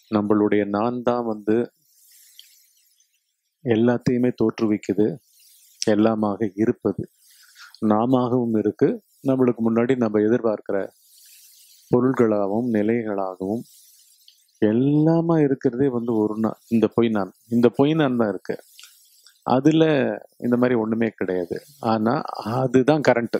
நம்மளுடைய நான் தான் வந்து எல்லாத்தையுமே தோற்றுவிக்குது எல்லாமாக இருப்பது நாமாகவும் இருக்கு நம்மளுக்கு முன்னாடி நம்ம எதிர்பார்க்கிற பொருள்களாகவும் நிலைகளாகவும் எல்லாமா இருக்கிறதே வந்து ஒரு நான் இந்த பொய் நான் இந்த பொய் நான் தான் இருக்கு அதுல இந்த மாதிரி ஒண்ணுமே கிடையாது ஆனா அதுதான் கரண்ட்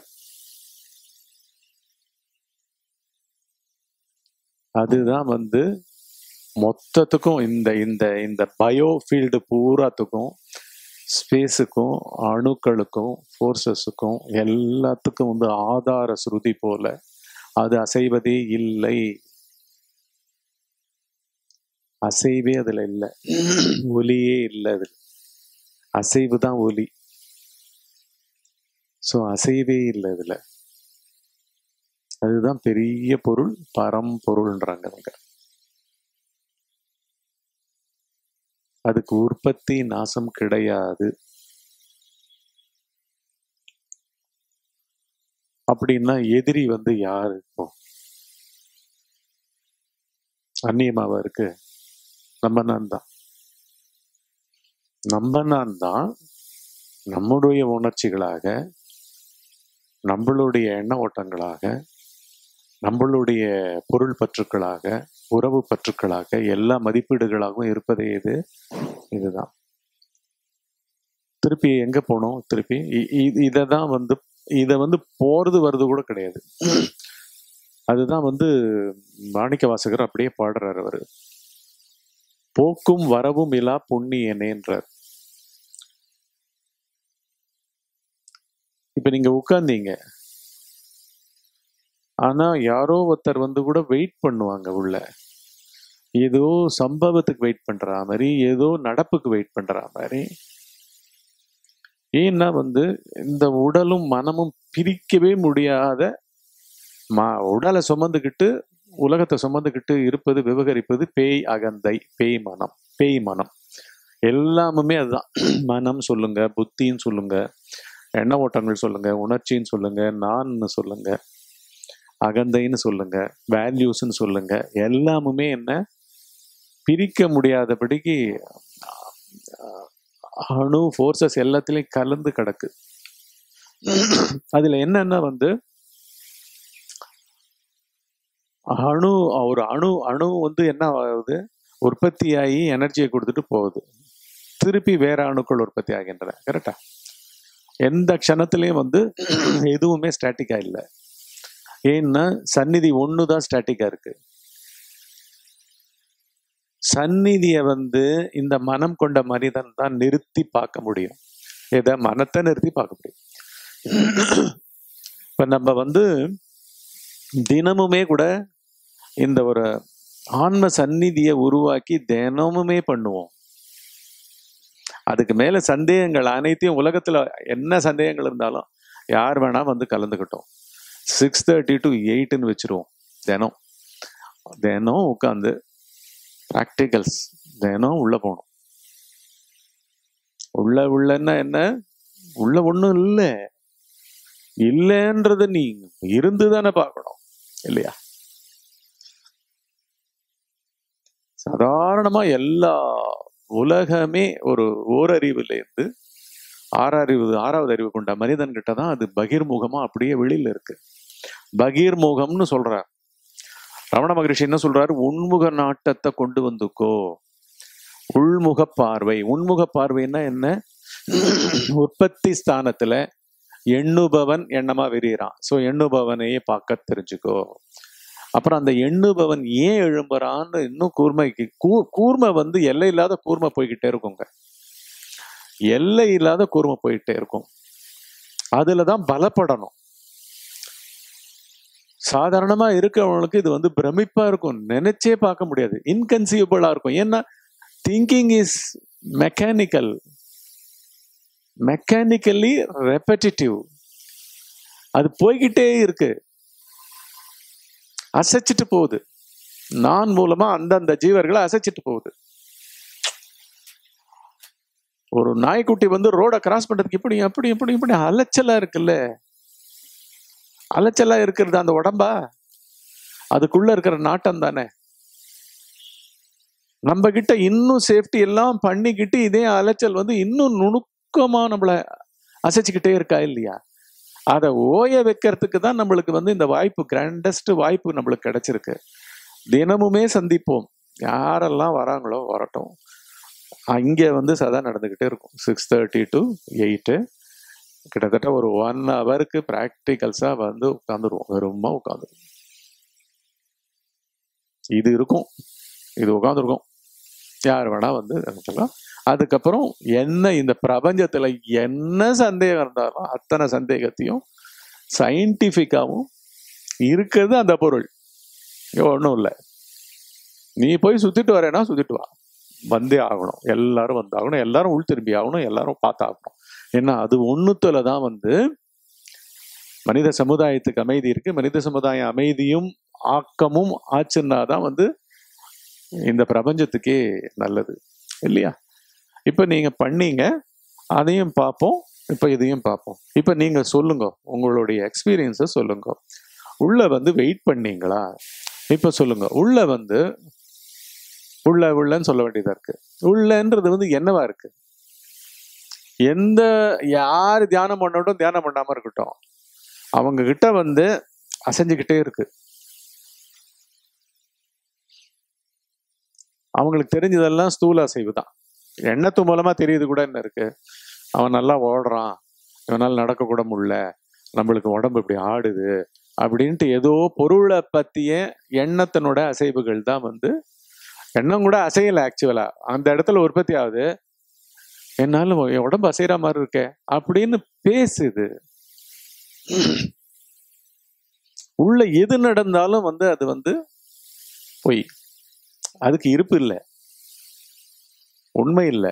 அதுதான் வந்து மொத்தத்துக்கும் இந்த இந்த இந்த பயோ ஃபீல்டு பூராத்துக்கும் ஸ்பேஸுக்கும் அணுக்களுக்கும் ஃபோர்ஸஸுக்கும் எல்லாத்துக்கும் வந்து ஆதார ஸ்ருதி போல அது அசைவதே இல்லை அசைவே அதுல இல்லை ஒலியே இல்லை அதுல அசைவு தான் ஒலி ஸோ அசைவே இல்லை இதுல அதுதான் பெரிய பொருள் பரம்பொருள்ன்றாங்க அவங்க அதுக்கு உற்பத்தி நாசம் கிடையாது அப்படின்னா எதிரி வந்து யாரு இப்போ அந்நியமாவா இருக்கு நம்ம நான் தான் நம்ம நான் தான் நம்முடைய உணர்ச்சிகளாக நம்மளுடைய எண்ண ஓட்டங்களாக நம்மளுடைய பொருள் பற்றுக்களாக உறவு பற்றுக்களாக எல்லா மதிப்பீடுகளாகவும் இருப்பதே இது இதுதான் திருப்பி எங்க போனோம் திருப்பி இதை தான் வந்து இதை வந்து போறது வருது கூட கிடையாது அதுதான் வந்து மாணிக்க வாசகர் அப்படியே பாடுறாரு அவரு போக்கும் வரவும் இலா புண்ணியனேன்றார் இப்ப நீங்க உட்கார்ந்தீங்க ஆனா யாரோ ஒருத்தர் வந்து கூட வெயிட் பண்ணுவாங்க உள்ள ஏதோ சம்பவத்துக்கு வெயிட் பண்ற மாதிரி ஏதோ நடப்புக்கு வெயிட் பண்ற மாதிரி ஏன்னா வந்து இந்த உடலும் மனமும் பிரிக்கவே முடியாத மா உடலை சுமந்துக்கிட்டு உலகத்தை சுமந்துக்கிட்டு இருப்பது விவகரிப்பது பேய் அகந்தை பேய் மனம் பேய் மனம் எல்லாமுமே அதுதான் மனம் சொல்லுங்க புத்தின்னு சொல்லுங்க எண்ண ஓட்டங்கள் சொல்லுங்க உணர்ச்சின்னு சொல்லுங்க நான் சொல்லுங்க அகந்தைன்னு சொல்லுங்க வேல்யூஸ்ன்னு சொல்லுங்க எல்லாமுமே என்ன பிரிக்க முடியாதபடிக்கு அணு ஃபோர்ஸஸ் எல்லாத்துலயும் கலந்து கிடக்கு அதுல என்னன்னா வந்து அணு ஒரு அணு அணு வந்து என்ன ஆகுது உற்பத்தியாகி எனர்ஜியை கொடுத்துட்டு போகுது திருப்பி வேற அணுக்கள் உற்பத்தி ஆகின்றன கரெக்டா எந்த க்ஷணத்திலையும் வந்து எதுவுமே ஸ்டாட்டிக்கா இல்லை ஏன்னா சந்நிதி ஒன்று தான் ஸ்டாட்டிக்கா இருக்கு சந்நிதிய வந்து இந்த மனம் கொண்ட மனிதன் தான் நிறுத்தி பார்க்க முடியும் இதை மனத்தை நிறுத்தி பார்க்க முடியும் இப்ப நம்ம வந்து தினமுமே கூட இந்த ஒரு ஆன்ம சந்நிதியை உருவாக்கி தினமுமே பண்ணுவோம் அதுக்கு மேல சந்தேகங்கள் அனைத்தையும் உலகத்துல என்ன சந்தேகங்கள் இருந்தாலும் யார் வேணா வந்து கலந்துக்கிட்டோம் சிக்ஸ் தேர்ட்டி டு எயிட்னு வச்சிருவோம் தினம் தினம் உட்காந்து ப்ராக்டிகல்ஸ் தினம் உள்ள போகணும் உள்ள உள்ளன்னா என்ன உள்ள ஒண்ணும் இல்லை இல்லைன்றத நீ இருந்து தானே பார்க்கணும் இல்லையா சாதாரணமா எல்லா உலகமே ஒரு ஓரறிவுல இருந்து ஆறறிவு ஆறாவது அறிவு கொண்ட மனிதன் கிட்ட தான் அது பகிர்முகமா அப்படியே வெளியில இருக்கு பகிர்முகம்னு சொல்றார் ரமண மகரிஷி என்ன சொல்றாரு உண்முக நாட்டத்தை கொண்டு வந்துக்கோ உள்முக பார்வை உண்முக பார்வைன்னா என்ன உற்பத்தி ஸ்தானத்துல எண்ணுபவன் எண்ணமா விரிகிறான் சோ எண்ணுபவனையே பார்க்க தெரிஞ்சுக்கோ அப்புறம் அந்த எண்ணுபவன் ஏன் எழும்புறான்னு இன்னும் கூர்மைக்கு கூ கூர்மை வந்து எல்லை இல்லாத கூர்மை போய்கிட்டே இருக்குங்க எல்லை இல்லாத கூர்மை போயிட்டே இருக்கும் அதுலதான் பலப்படணும் சாதாரணமா இருக்கிறவங்களுக்கு இது வந்து பிரமிப்பா இருக்கும் நினைச்சே பார்க்க முடியாது இன்கன்சீவபிளா இருக்கும் ஏன்னா thinking is mechanical mechanically repetitive அது போய்கிட்டே இருக்கு அசைச்சிட்டு போகுது நான் மூலமா அந்தந்த ஜீவர்களை அசைச்சிட்டு போகுது ஒரு நாய்க்குட்டி வந்து ரோட கிராஸ் பண்றதுக்கு இப்படி எப்படி இப்படி இப்படி அலைச்சலா இருக்குல்ல அலைச்சலா இருக்கிறது அந்த உடம்பா அதுக்குள்ள இருக்கிற நாட்டம் தானே நம்ம கிட்ட இன்னும் சேஃப்டி எல்லாம் பண்ணிக்கிட்டு இதே அலைச்சல் வந்து இன்னும் நுணுக்கமா நம்மள அசைச்சுக்கிட்டே இருக்கா இல்லையா அதை ஓய வைக்கிறதுக்கு தான் நம்மளுக்கு வந்து இந்த வாய்ப்பு கிராண்டஸ்ட் வாய்ப்பு நம்மளுக்கு கிடைச்சிருக்கு தினமுமே சந்திப்போம் யாரெல்லாம் வராங்களோ வரட்டும் அங்கே வந்து சதா நடந்துக்கிட்டே இருக்கும் சிக்ஸ் தேர்ட்டி டு எயிட்டு கிட்டத்தட்ட ஒரு ஒன் ஹவருக்கு ப்ராக்டிகல்ஸாக வந்து உட்காந்துருவோம் வெறுமா உட்காந்துருவோம் இது இருக்கும் இது உட்காந்துருக்கும் யார் வேணா வந்து அனுப்பலாம் அதுக்கப்புறம் என்ன இந்த பிரபஞ்சத்துல என்ன சந்தேகம் இருந்தாலும் அத்தனை சந்தேகத்தையும் சயின்டிஃபிக்காவும் இருக்கிறது அந்த பொருள் ஒன்றும் இல்லை நீ போய் சுத்திட்டு வரேன்னா சுத்திட்டு வா வந்தே ஆகணும் எல்லாரும் வந்தாகணும் எல்லாரும் உள் திரும்பி ஆகணும் எல்லாரும் பார்த்தாகணும் ஏன்னா அது ஒண்ணுத்துல தான் வந்து மனித சமுதாயத்துக்கு அமைதி இருக்கு மனித சமுதாய அமைதியும் ஆக்கமும் ஆச்சுன்னா தான் வந்து இந்த பிரபஞ்சத்துக்கே நல்லது இல்லையா இப்ப நீங்க பண்ணீங்க அதையும் பார்ப்போம் இப்ப இதையும் பார்ப்போம் இப்ப நீங்க சொல்லுங்க உங்களுடைய எக்ஸ்பீரியன்ஸை சொல்லுங்க உள்ள வந்து வெயிட் பண்ணீங்களா இப்ப சொல்லுங்க உள்ள வந்து உள்ள உள்ளன்னு சொல்ல வேண்டியதா இருக்கு உள்ளன்றது வந்து என்னவா இருக்கு எந்த யார் தியானம் பண்ணட்டும் தியானம் பண்ணாம இருக்கட்டும் அவங்க கிட்ட வந்து அசைஞ்சுக்கிட்டே இருக்கு அவங்களுக்கு தெரிஞ்சதெல்லாம் ஸ்தூல அசைவு தான் எண்ணத்து மூலமா தெரியுது கூட என்ன இருக்கு அவன் நல்லா ஓடுறான் இவனால் நடக்க கூட முடியல நம்மளுக்கு உடம்பு இப்படி ஆடுது அப்படின்ட்டு ஏதோ பொருளை பத்திய எண்ணத்தினோட அசைவுகள் தான் வந்து எண்ணம் கூட அசையல ஆக்சுவலா அந்த இடத்துல உற்பத்தி ஆகுது என்னால என் உடம்பு அசைகிற மாதிரி இருக்கே அப்படின்னு பேசுது உள்ள எது நடந்தாலும் வந்து அது வந்து பொய் அதுக்கு இருப்பு இல்லை உண்மை இல்லை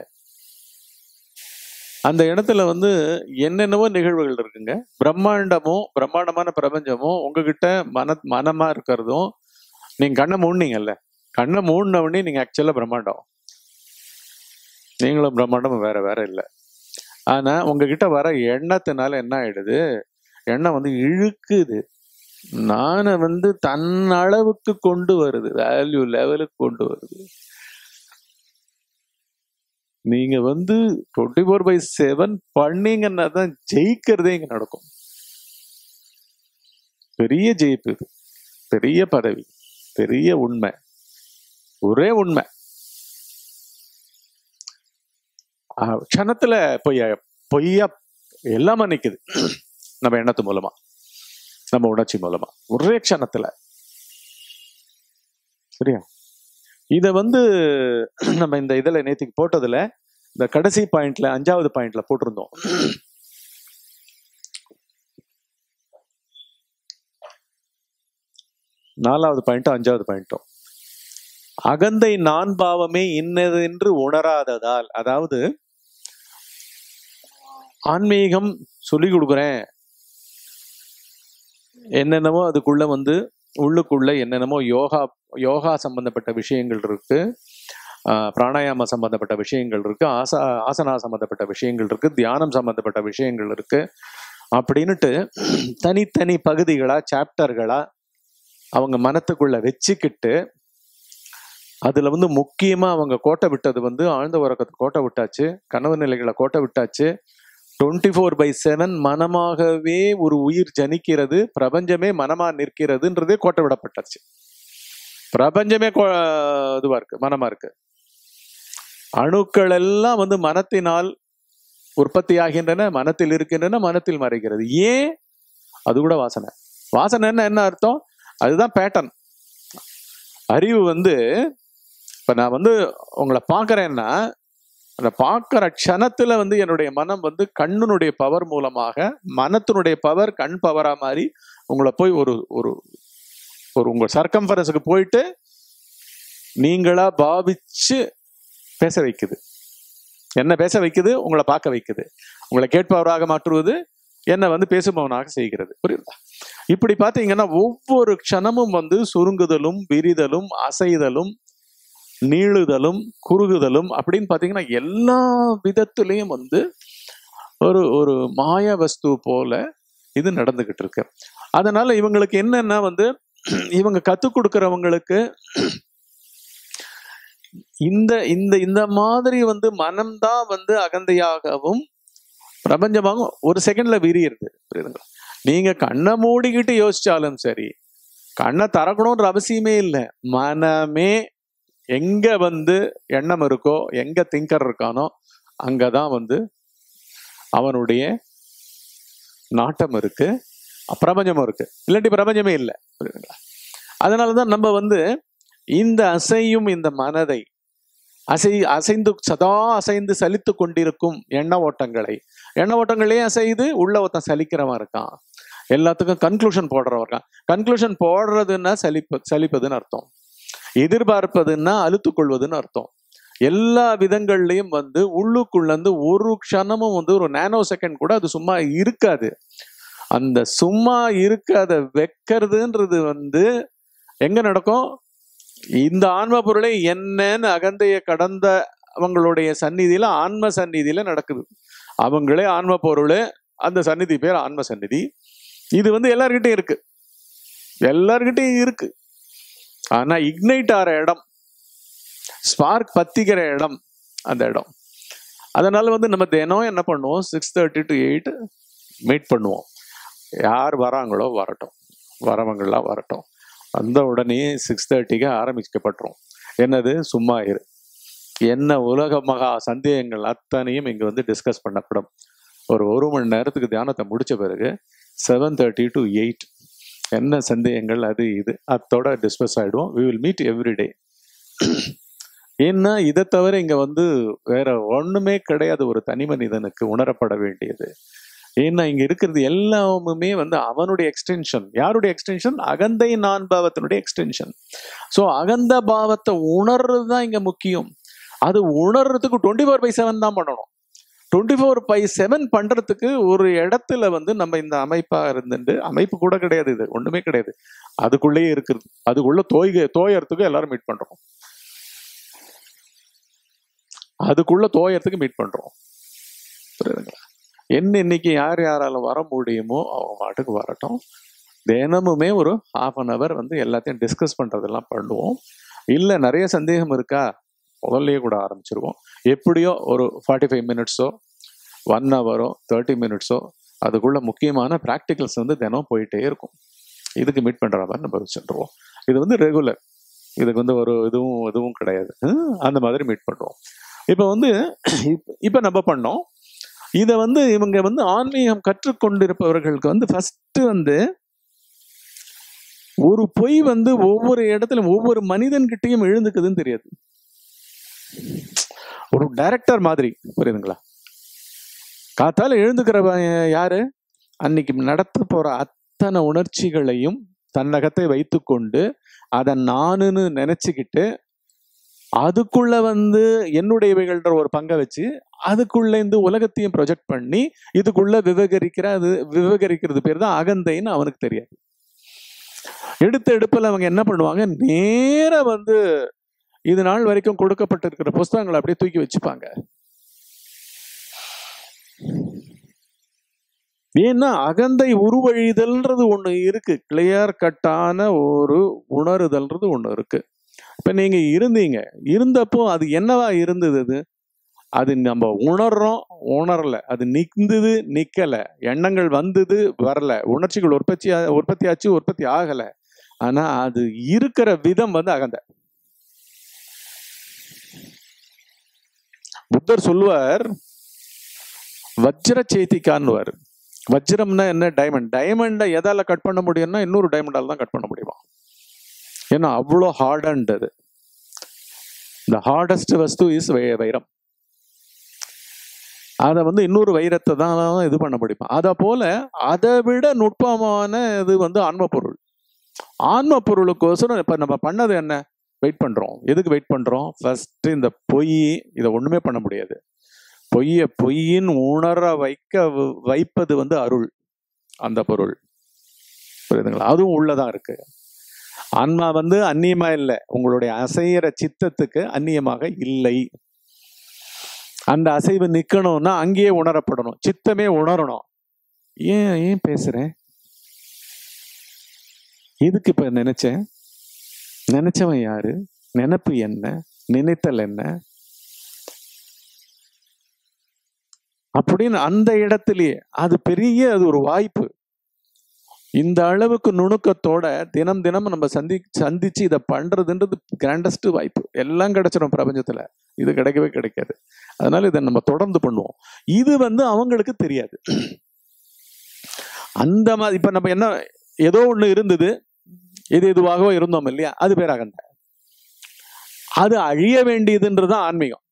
அந்த இடத்துல வந்து என்னென்னவோ நிகழ்வுகள் இருக்குங்க பிரம்மாண்டமும் பிரம்மாண்டமான பிரபஞ்சமும் உங்ககிட்ட மன மனமா இருக்கிறதும் நீங்க கண்ணை மூடினீங்கல்ல கண்ணை மூடின உடனே நீங்க ஆக்சுவலா பிரம்மாண்டம் நீங்களும் பிரம்மாண்டமும் வேற வேற இல்லை ஆனா உங்ககிட்ட வர எண்ணத்தினால என்ன ஆயிடுது எண்ணம் வந்து இழுக்குது நானை வந்து தன் அளவுக்கு கொண்டு வருது வேல்யூ லெவலுக்கு கொண்டு வருது நீங்க வந்து டுவெண்ட்டி ஃபோர் பை செவன் பண்ணீங்கன்னா தான் ஜெயிக்கிறதே இங்க நடக்கும் பெரிய ஜெயிப்பு இது பெரிய பதவி பெரிய உண்மை ஒரே உண்மை ஆஹ் க்ஷணத்துல பொய்யா பொய்யா எல்லாமே நிக்குது நம்ம எண்ணத்து மூலமா நம்ம உணர்ச்சி மூலமா ஒரே க்ஷணத்துல சரியா இத வந்து நம்ம இந்த இதுல நேத்திக்கு போட்டதுல இந்த கடைசி பாயிண்ட்ல அஞ்சாவது பாயிண்ட்ல போட்டிருந்தோம் நாலாவது பாயிண்ட்டும் அஞ்சாவது பாயிண்ட்டும் அகந்தை நான் பாவமே இன்னதென்று உணராததால் அதாவது ஆன்மீகம் சொல்லி கொடுக்குறேன் என்னென்னமோ அதுக்குள்ள வந்து உள்ளுக்குள்ள என்னென்னமோ யோகா யோகா சம்பந்தப்பட்ட விஷயங்கள் இருக்கு ஆஹ் பிராணாயாம சம்பந்தப்பட்ட விஷயங்கள் இருக்கு ஆசா ஆசனா சம்பந்தப்பட்ட விஷயங்கள் இருக்கு தியானம் சம்பந்தப்பட்ட விஷயங்கள் இருக்கு அப்படின்னுட்டு தனித்தனி பகுதிகளா சாப்டர்களா அவங்க மனத்துக்குள்ள வச்சுக்கிட்டு அதுல வந்து முக்கியமா அவங்க கோட்டை விட்டது வந்து ஆழ்ந்த உறக்கத்தை கோட்டை விட்டாச்சு கனவு நிலைகளை கோட்டை விட்டாச்சு டுவெண்ட்டி ஃபோர் பை செவன் மனமாகவே ஒரு உயிர் ஜனிக்கிறது பிரபஞ்சமே மனமா நிற்கிறதுன்றதே கோட்டை விடப்பட்டாச்சு பிரபஞ்சமே கோ- இதுவா இருக்கு மனமா இருக்கு அணுக்கள் எல்லாம் வந்து மனத்தினால் உற்பத்தி ஆகின்றன மனத்தில் இருக்கின்றன மனத்தில் மறைகிறது ஏன் அது கூட வாசனை வாசனைன்னா என்ன அர்த்தம் அதுதான் பேட்டர்ன் அறிவு வந்து இப்ப நான் வந்து உங்களை பார்க்கறேன்னா அந்த பார்க்குற க்ஷணத்துல வந்து என்னுடைய மனம் வந்து கண்ணுனுடைய பவர் மூலமாக மனத்தினுடைய பவர் கண் பவரா மாதிரி உங்களை போய் ஒரு ஒரு ஒரு உங்க சர்க்கம்ஃபரன்ஸுக்கு போயிட்டு நீங்களா பாவிச்சு பேச வைக்குது என்ன பேச வைக்குது உங்களை பார்க்க வைக்குது உங்களை கேட்பவராக மாற்றுவது என்ன வந்து பேசுபவனாக செய்கிறது புரியுதா இப்படி பார்த்தீங்கன்னா ஒவ்வொரு க்ஷணமும் வந்து சுருங்குதலும் விரிதலும் அசைதலும் நீளுதலும் குறுகுதலும் அப்படின்னு பார்த்தீங்கன்னா எல்லா விதத்துலேயும் வந்து ஒரு ஒரு மாய வஸ்து போல இது நடந்துகிட்டு இருக்கு அதனால இவங்களுக்கு என்னன்னா வந்து இவங்க கத்துக் கொடுக்கறவங்களுக்கு இந்த இந்த இந்த மாதிரி வந்து மனம்தான் வந்து அகந்தையாகவும் பிரபஞ்சமாகவும் ஒரு செகண்ட்ல விரியிருது புரியுதுங்களா நீங்க கண்ணை மூடிக்கிட்டு யோசிச்சாலும் சரி கண்ணை திறக்கணுன்ற அவசியமே இல்லை மனமே எங்க வந்து எண்ணம் இருக்கோ எங்க திங்கர் இருக்கானோ அங்கதான் வந்து அவனுடைய நாட்டம் இருக்கு பிரபஞ்சமும் இருக்கு இல்லாட்டி பிரபஞ்சமே இல்லை புரியுதுங்களா அதனாலதான் நம்ம வந்து இந்த அசையும் இந்த மனதை அசை அசைந்து சதா அசைந்து சலித்து கொண்டிருக்கும் எண்ண ஓட்டங்களை எண்ண ஓட்டங்களே அசைது உள்ள ஒருத்தன் சலிக்கிறவன் இருக்கான் எல்லாத்துக்கும் கன்க்ளூஷன் போடுறவன் இருக்கான் கன்க்ளூஷன் போடுறதுன்னா சலிப்பு சலிப்பதுன்னு அர்த்தம் எதிர்பார்ப்பதுன்னா அழுத்து கொள்வதுன்னு அர்த்தம் எல்லா விதங்கள்லயும் வந்து உள்ளுக்குள்ள இருந்து ஒரு க்ஷணமும் வந்து ஒரு நானோ செகண்ட் கூட அது சும்மா இருக்காது அந்த சும்மா இருக்காத வைக்கிறதுன்றது வந்து எங்க நடக்கும் இந்த ஆன்ம பொருளை என்னன்னு அகந்தைய கடந்த அவங்களுடைய சந்நிதியில ஆன்ம சந்நிதியில நடக்குது அவங்களே ஆன்ம பொருள் அந்த சந்நிதி பேர் ஆன்ம சந்நிதி இது வந்து எல்லார்கிட்டயும் இருக்கு எல்லார்கிட்டயும் இருக்கு ஆனா இக்னைட் ஆற இடம் ஸ்பார்க் பத்திக்கிற இடம் அந்த இடம் அதனால வந்து நம்ம தினம் என்ன பண்ணுவோம் six thirty to eight meet பண்ணுவோம் யார் வராங்களோ வரட்டும் வரவங்களாம் வரட்டும் வந்த உடனே சிக்ஸ் தேர்ட்டிக்கு ஆரம்பிக்கப்பட்டுரும் என்னது சும்மா இரு என்ன உலக மகா சந்தேகங்கள் அத்தனையும் இங்க வந்து டிஸ்கஸ் பண்ணப்படும் ஒரு ஒரு மணி நேரத்துக்கு தியானத்தை முடிச்ச பிறகு செவன் தேர்ட்டி டு எயிட் என்ன சந்தேகங்கள் அது இது அத்தோட டிஸ்கஸ் ஆயிடுவோம் we will meet every day ஏன்னா இதை தவிர இங்க வந்து வேற ஒண்ணுமே கிடையாது ஒரு தனி மனிதனுக்கு உணரப்பட வேண்டியது ஏன்னா இங்க இருக்கிறது எல்லாமுமே வந்து அவனுடைய எக்ஸ்டென்ஷன் யாருடைய எக்ஸ்டென்ஷன் அகந்தை நான் பாவத்தினுடைய எக்ஸ்டென்ஷன் ஸோ அகந்த பாவத்தை உணர்றது தான் இங்க முக்கியம் அது உணர்றதுக்கு டுவெண்ட்டி ஃபோர் பை செவன் தான் பண்ணணும் டுவெண்ட்டி ஃபோர் பை செவன் பண்றதுக்கு ஒரு இடத்துல வந்து நம்ம இந்த அமைப்பா இருந்துட்டு அமைப்பு கூட கிடையாது இது ஒண்ணுமே கிடையாது அதுக்குள்ளேயே இருக்குது அதுக்குள்ள தோய்க தோயறதுக்கு எல்லாரும் மீட் பண்றோம் அதுக்குள்ள தோயறதுக்கு மீட் பண்றோம் புரியுதுங்களா என்ன இன்னைக்கு யார் யாரால வர முடியுமோ அவங்க பாட்டுக்கு வரட்டும் தினமுமே ஒரு ஹாஃப் அன் ஹவர் வந்து எல்லாத்தையும் டிஸ்கஸ் பண்றதெல்லாம் பண்ணுவோம் இல்லை நிறைய சந்தேகம் இருக்கா முதல்லயே கூட ஆரம்பிச்சிருவோம் எப்படியோ ஒரு ஃபார்ட்டி ஃபைவ் மினிட்ஸோ ஒன் ஹவரோ தேர்ட்டி மினிட்ஸோ அதுக்குள்ள முக்கியமான ப்ராக்டிகல்ஸ் வந்து தினம் போயிட்டே இருக்கும் இதுக்கு மீட் பண்ற மாதிரி நம்ம வச்சுருவோம் இது வந்து ரெகுலர் இதுக்கு வந்து ஒரு இதுவும் இதுவும் கிடையாது ஹம், அந்த மாதிரி மீட் பண்ணுவோம் இப்போ வந்து இப்ப- இப்ப நம்ம பண்ணோம் இதை வந்து இவங்க வந்து ஆன்மீகம் கற்றுக்கொண்டிருப்பவர்களுக்கு வந்து ஃபர்ஸ்ட் வந்து ஒரு பொய் வந்து ஒவ்வொரு இடத்துல ஒவ்வொரு மனிதன்கிட்டயும் எழுந்துக்குதுன்னு தெரியாது ஒரு டைரக்டர் மாதிரி புரியுதுங்களா காத்தால எழுந்துக்கிறவன் யாரு அன்னைக்கு நடத்த போற அத்தனை உணர்ச்சிகளையும் தன்னகத்தை வைத்துக்கொண்டு அதை நானுன்னு நினைச்சுக்கிட்டு அதுக்குள்ள வந்து என்னுடையவைகள்ன்ற ஒரு பங்கை வச்சு அதுக்குள்ள இந்த உலகத்தையும் ப்ரொஜெக்ட் பண்ணி இதுக்குள்ள விவகரிக்கிற அது விவகரிக்கிறது பேர் தான் அகந்தைன்னு அவனுக்கு தெரியாது எடுத்த எடுப்புல அவங்க என்ன பண்ணுவாங்க நேரா வந்து இது நாள் வரைக்கும் கொடுக்கப்பட்டிருக்கிற புஸ்தகங்களை அப்படியே தூக்கி வச்சுப்பாங்க ஏன்னா அகந்தை உருவழிதல்ன்றது ஒண்ணு இருக்கு கிளியர் கட்டான ஒரு உணருதல்ன்றது ஒண்ணு இருக்கு இப்ப நீங்க இருந்தீங்க இருந்தப்போ அது என்னவா இருந்தது அது அது நம்ம உணர்றோம் உணரல அது நிக்குது நிக்கல எண்ணங்கள் வந்தது வரல உணர்ச்சிகள் உற்பத்தி ஆ- உற்பத்தி ஆச்சு உற்பத்தி ஆகல ஆனா அது இருக்கிற விதம் வந்து அகந்த புத்தர் சொல்லுவார் வஜ்ர சேத்திக்கான்னுவார் வஜ்ரம்னா என்ன டைமண்ட் டைமண்டை எதால கட் பண்ண முடியும்னா இன்னொரு டைமண்டால தான் கட் பண்ண முடியுமா ஏன்னா அவ்வளோ ஹார்டன்ட் அது இந்த ஹார்டஸ்ட் வஸ்து இஸ் வைரம் அதை வந்து இன்னொரு வைரத்தை தான் இது பண்ண முடியுமா அதை போல அதை விட நுட்பமான இது வந்து ஆன்ம பொருள் ஆன்ம பொருளுக்கோசரம் இப்ப நம்ம பண்ணது என்ன வெயிட் பண்றோம் எதுக்கு வெயிட் பண்றோம் ஃபர்ஸ்ட் இந்த பொய் இதை ஒண்ணுமே பண்ண முடியாது பொய்ய பொய்யின் உணர வைக்க வ- வைப்பது வந்து அருள் அந்த பொருள் புரியுதுங்களா அதுவும் உள்ளதான் இருக்கு ஆன்மா வந்து அந்நியமா இல்லை உங்களுடைய அசைகிற சித்தத்துக்கு அந்நியமாக இல்லை அந்த அசைவு நிக்கணும்னா அங்கேயே உணரப்படணும் சித்தமே உணரணும் ஏன் ஏன் பேசுறேன் எதுக்கு இப்ப நினைச்சேன் நினைச்சவன் யாரு நினைப்பு என்ன நினைத்தல் என்ன அப்படின்னு அந்த இடத்திலேயே அது பெரிய அது ஒரு வாய்ப்பு இந்த அளவுக்கு நுணுக்கத்தோட தினம் தினம் நம்ம சந்தி சந்திச்சு இதை பண்றதுன்றது கிராண்டஸ்ட் வாய்ப்பு எல்லாம் கிடைச்சிடும் பிரபஞ்சத்துல இது கிடைக்கவே கிடைக்காது அதனால இதை நம்ம தொடர்ந்து பண்ணுவோம் இது வந்து அவங்களுக்கு தெரியாது அந்த மாதிரி இப்ப நம்ம என்ன ஏதோ ஒண்ணு இருந்தது எது எதுவாகவோ இருந்தோம் இல்லையா அது பேர் அகண்ட அது அழிய வேண்டியதுன்றதுதான் ஆன்மீகம்